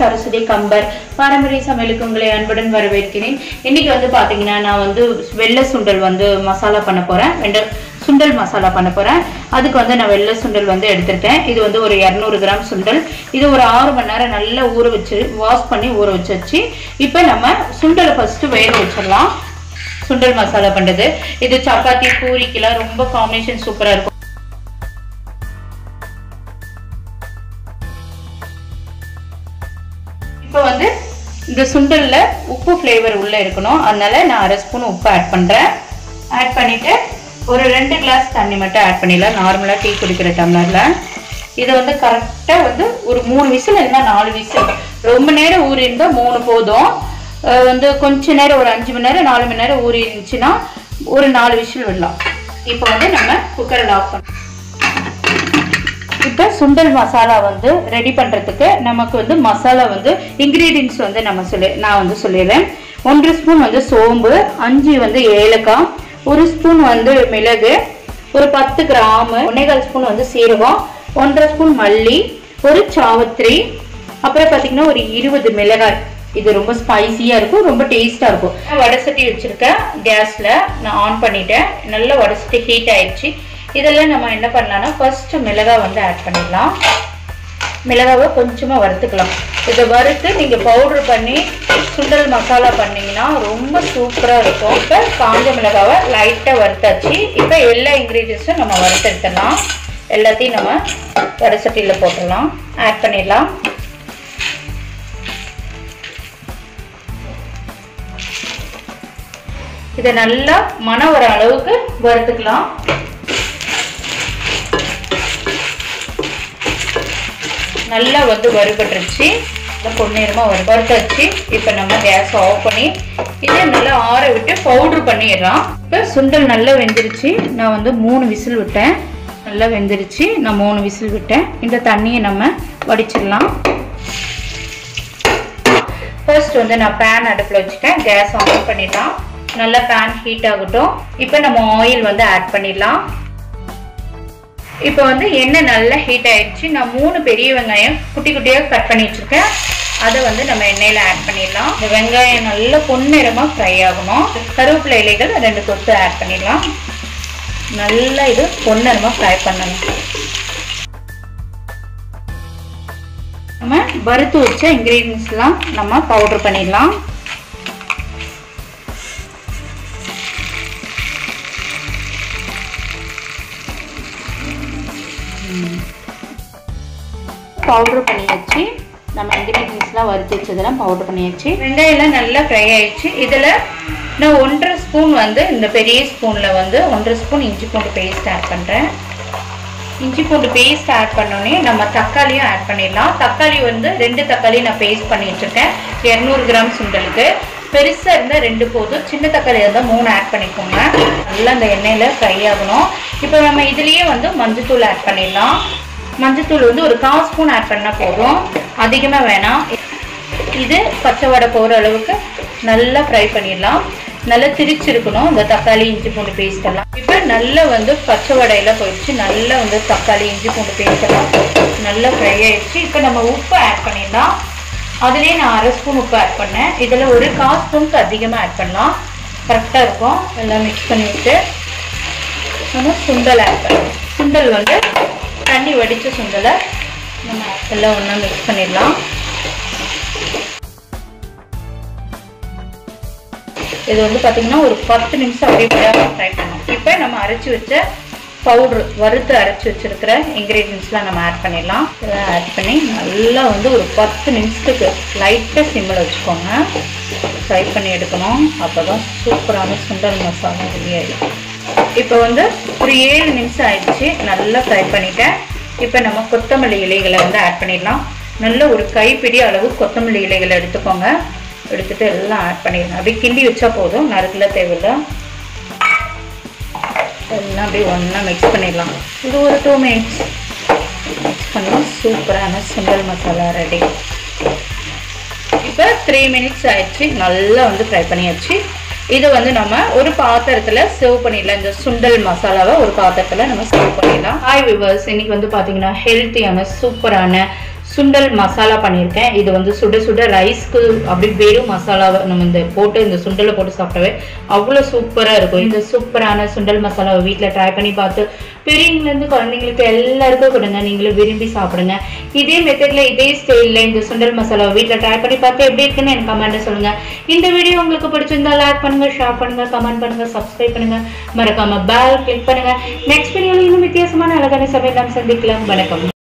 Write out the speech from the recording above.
சரஸ்வதி கம்பர் பாரம்பரிய சமையலுக்கு உங்களை அன்புடன் வரவேற்கிறேன் இன்னைக்கு வந்து பாத்தீங்கன்னா நான் வந்து வெள்ளை சுண்டல் வந்து மசாலா பண்ண போறேன் வெண்ட சுண்டல் மசாலா பண்ண போறேன் அதுக்கு வந்து நான் வெள்ளை சுண்டல் வந்து எடுத்திருக்கேன் இது வந்து ஒரு இரநூறு கிராம் சுண்டல் இது ஒரு ஆறு மணி நேரம் நல்லா ஊற வச்சு வாஷ் பண்ணி ஊற வச்சு வச்சு இப்போ நம்ம சுண்டலை ஃபர்ஸ்ட் வேக வச்சிடலாம் சுண்டல் மசாலா பண்றது இது சப்பாத்தி பூரிக்கெல்லாம் ரொம்ப காம்பினேஷன் சூப்பரா இருக்கும் இப்போ வந்து இந்த சுண்டல்ல உப்பு ஃப்ளேவர் உள்ள இருக்கணும் அதனால நான் அரை ஸ்பூன் உப்பு ஆட் பண்றேன் ஆட் பண்ணிட்டு ஒரு ரெண்டு கிளாஸ் தண்ணி மட்டும் ஆட் பண்ணிடலாம் நார்மலா டீ குடிக்கிற டம்ளர்ல இது வந்து கரெக்டா வந்து ஒரு மூணு விசில் இல்லைன்னா நாலு விசில் ரொம்ப நேரம் ஊறி இருந்தா மூணு போதும் அஹ் வந்து கொஞ்ச நேரம் ஒரு அஞ்சு மணி நேரம் நாலு மணி நேரம் ஊறி இருந்துச்சுன்னா ஒரு நாலு விசில் விடலாம் இப்போ வந்து நம்ம குக்கரில் ஆஃப் பண்ணலாம் இப்போ சுண்டல் மசாலா வந்து ரெடி பண்ணுறதுக்கு நமக்கு வந்து மசாலா வந்து இன்க்ரீடியன்ஸ் வந்து நம்ம சொல்லி நான் வந்து சொல்லிடுறேன் ஒன்றரை ஸ்பூன் வந்து சோம்பு அஞ்சு வந்து ஏலக்காய் ஒரு ஸ்பூன் வந்து மிளகு ஒரு பத்து கிராமு ஒன்னேகால் ஸ்பூன் வந்து சீரகம் ஒன்றரை ஸ்பூன் மல்லி ஒரு சாவத்திரி அப்புறம் பார்த்தீங்கன்னா ஒரு இருபது மிளகாய் இது ரொம்ப ஸ்பைசியாக இருக்கும் ரொம்ப டேஸ்ட்டாக இருக்கும் வடை சட்டி வச்சுருக்கேன் கேஸில் நான் ஆன் பண்ணிட்டேன் நல்லா வடை சட்டி ஹீட் ஆயிடுச்சு இதெல்லாம் நம்ம என்ன பண்ணலாம்னா ஃபர்ஸ்ட் மிளகாய் வந்து ஆட் பண்ணிடலாம் மிளகாவை கொஞ்சமாக வறுத்துக்கலாம் இதை வறுத்து நீங்கள் பவுடர் பண்ணி சுண்டல் மசாலா பண்ணீங்கன்னா ரொம்ப சூப்பராக இருக்கும் இப்போ காஞ்ச மிளகாவை லைட்டாக வறுத்தாச்சு இப்போ எல்லா இன்க்ரீடியன்ஸும் நம்ம வறுத்தெடுத்துடலாம் எல்லாத்தையும் நம்ம வடை சட்டியில் போட்டுடலாம் ஆட் பண்ணிடலாம் இதை நல்லா மனம் வர அளவுக்கு வறுத்துக்கலாம் நல்லா வந்து வறுபட்டுருச்சு நல்லா பொன்னிறமாக வறு வறுத்தாச்சு இப்போ நம்ம கேஸ் ஆஃப் பண்ணி இதை நல்லா ஆற விட்டு பவுட்ரு பண்ணிடலாம் இப்போ சுண்டல் நல்லா வெந்துருச்சு நான் வந்து மூணு விசில் விட்டேன் நல்லா வெந்துருச்சு நான் மூணு விசில் விட்டேன் இந்த தண்ணியை நம்ம வடிச்சிடலாம் ஃபர்ஸ்ட் வந்து நான் பேன் அடுப்பில் வச்சுட்டேன் கேஸ் ஆன் பண்ணிடலாம் நல்லா பேன் ஹீட் ஆகட்டும் இப்போ நம்ம ஆயில் வந்து ஆட் பண்ணிடலாம் இப்போ வந்து எண்ணெய் நல்லா ஹீட் ஆயிடுச்சு நான் மூணு பெரிய வெங்காயம் குட்டி குட்டியாக கட் பண்ணி வச்சுருக்கேன் அதை வந்து நம்ம எண்ணெயில் ஆட் பண்ணிடலாம் இந்த வெங்காயம் நல்லா பொன்னிறமாக ஃப்ரை ஆகணும் கருவேப்பிலை இலைகள் ரெண்டு கொத்து ஆட் பண்ணிடலாம் நல்லா இது பொன்னிறமாக ஃப்ரை பண்ணணும் நம்ம வறுத்து வச்ச இன்க்ரீடியன்ஸ்லாம் நம்ம பவுடர் பண்ணிடலாம் பவுடர் பண்ணி வச்சு நம்ம இன்க்ரீடியன்ஸ்லாம் வறுத்து வச்சதெல்லாம் பவுடர் பண்ணியாச்சு வெங்காயம்லாம் நல்லா ஃப்ரை ஆயிடுச்சு இதில் நான் ஒன்றரை ஸ்பூன் வந்து இந்த பெரிய ஸ்பூனில் வந்து ஒன்றரை ஸ்பூன் இஞ்சி பூண்டு பேஸ்ட் ஆட் பண்ணுறேன் இஞ்சி பூண்டு பேஸ்ட் ஆட் பண்ணோடனே நம்ம தக்காளியும் ஆட் பண்ணிடலாம் தக்காளி வந்து ரெண்டு தக்காளி நான் பேஸ்ட் பண்ணி வச்சுருக்கேன் இரநூறு கிராம் சுண்டலுக்கு பெருசாக இருந்தால் ரெண்டு போதும் சின்ன தக்காளி இருந்தால் மூணு ஆட் பண்ணிக்கோங்க நல்லா அந்த எண்ணெயில் ஃப்ரை ஆகணும் இப்போ நம்ம இதுலேயே வந்து மஞ்சத்தூள் ஆட் பண்ணிடலாம் மஞ்சத்தூள் வந்து ஒரு கால் ஸ்பூன் ஆட் பண்ணால் போதும் அதிகமாக வேணாம் இது பச்சை வடை போகிற அளவுக்கு நல்லா ஃப்ரை பண்ணிடலாம் நல்லா திரிச்சிருக்கணும் இந்த தக்காளி இஞ்சி பூண்டு பேஸ்ட் எல்லாம் இப்போ நல்லா வந்து பச்சை வடையில போயிடுச்சு நல்லா வந்து தக்காளி இஞ்சி பூண்டு பேஸ்ட் எல்லாம் நல்லா ஃப்ரை ஆயிடுச்சு இப்போ நம்ம உப்பு ஆட் பண்ணிடலாம் அதுலேயே நான் அரை ஸ்பூன் உப்பு ஆட் பண்ணேன் இதில் ஒரு கால் ஸ்பூனுக்கு அதிகமாக ஆட் பண்ணலாம் கரெக்டாக இருக்கும் எல்லாம் மிக்ஸ் பண்ணிவிட்டு நம்ம சுண்டல் ஆட் பண்ணலாம் சுண்டல் வந்து தண்ணி வடித்த சுண்டலை நம்ம எல்லாம் ஒன்றா மிக்ஸ் பண்ணிடலாம் இது வந்து பார்த்தீங்கன்னா ஒரு பத்து நிமிஷம் அப்படியே விடாமல் ஃப்ரை பண்ணணும் இப்போ நம்ம அரைச்சி வச்ச பவுட்ரு வறுத்து அரைச்சி வச்சிருக்கிற இன்க்ரீடியன்ஸ்லாம் நம்ம ஆட் பண்ணிடலாம் இதெல்லாம் ஆட் பண்ணி நல்லா வந்து ஒரு பத்து நிமிஷத்துக்கு லைட்டாக சிம்மில் வச்சுக்கோங்க ஃப்ரை பண்ணி எடுக்கணும் அப்போ தான் சூப்பரான சுண்டல் மசாலா ரெடி ஆகிடும் இப்போ வந்து ஒரு ஏழு நிமிஷம் ஆயிடுச்சு நல்லா ஃப்ரை பண்ணிட்டேன் இப்போ நம்ம கொத்தமல்லி இலைகளை வந்து ஆட் பண்ணிடலாம் நல்ல ஒரு கைப்பிடி அளவு கொத்தமல்லி இலைகளை எடுத்துக்கோங்க எடுத்துட்டு எல்லாம் ஆட் பண்ணிடலாம் அப்படியே கிண்டி வச்சா போதும் நறுக்கல தேவையில்லை எல்லாம் அப்படியே ஒன்றா மிக்ஸ் பண்ணிடலாம் இது ஒரு டூ மினிட்ஸ் மிக்ஸ் பண்ணி சூப்பரான சுண்டல் மசாலா ரெடி இப்போ த்ரீ மினிட்ஸ் ஆயிடுச்சு நல்லா வந்து ஃப்ரை பண்ணியாச்சு இது வந்து நம்ம ஒரு பாத்திரத்தில் சர்வ் பண்ணிடலாம் இந்த சுண்டல் மசாலாவை ஒரு பாத்திரத்தில் நம்ம சர்வ் பண்ணிடலாம் ஹாய் விவர்ஸ் இன்னைக்கு வந்து பார்த்தீங்கன்னா ஹெல்த்தியான சூப்பரான சுண்டல் மசாலா பண்ணியிருக்கேன் இது வந்து சுட சுட ரைஸ்க்கு அப்படி வெறும் மசாலாவை நம்ம இந்த போட்டு இந்த சுண்டலை போட்டு சாப்பிட்டவே அவ்வளோ சூப்பராக இருக்கும் இந்த சூப்பரான சுண்டல் மசாலாவை வீட்டில் ட்ரை பண்ணி பார்த்து பெரியவங்கலேருந்து குழந்தைங்களுக்கு எல்லாருக்கும் கொடுங்க நீங்களும் விரும்பி சாப்பிடுங்க இதே மெத்தடில் இதே ஸ்டைலில் இந்த சுண்டல் மசாலாவை வீட்டில் ட்ரை பண்ணி பார்த்து எப்படி இருக்குன்னு எனக்கு கமெண்ட்டில் சொல்லுங்கள் இந்த வீடியோ உங்களுக்கு பிடிச்சிருந்தா லைக் பண்ணுங்க ஷேர் பண்ணுங்க கமெண்ட் பண்ணுங்க சப்ஸ்கிரைப் பண்ணுங்க மறக்காம பெல் கிளிக் பண்ணுங்க நெக்ஸ்ட் வீடியோவில் இன்னும் வித்தியாசமான அழகான சமையல் நாம் சந்திக்கலாம் வணக்கம்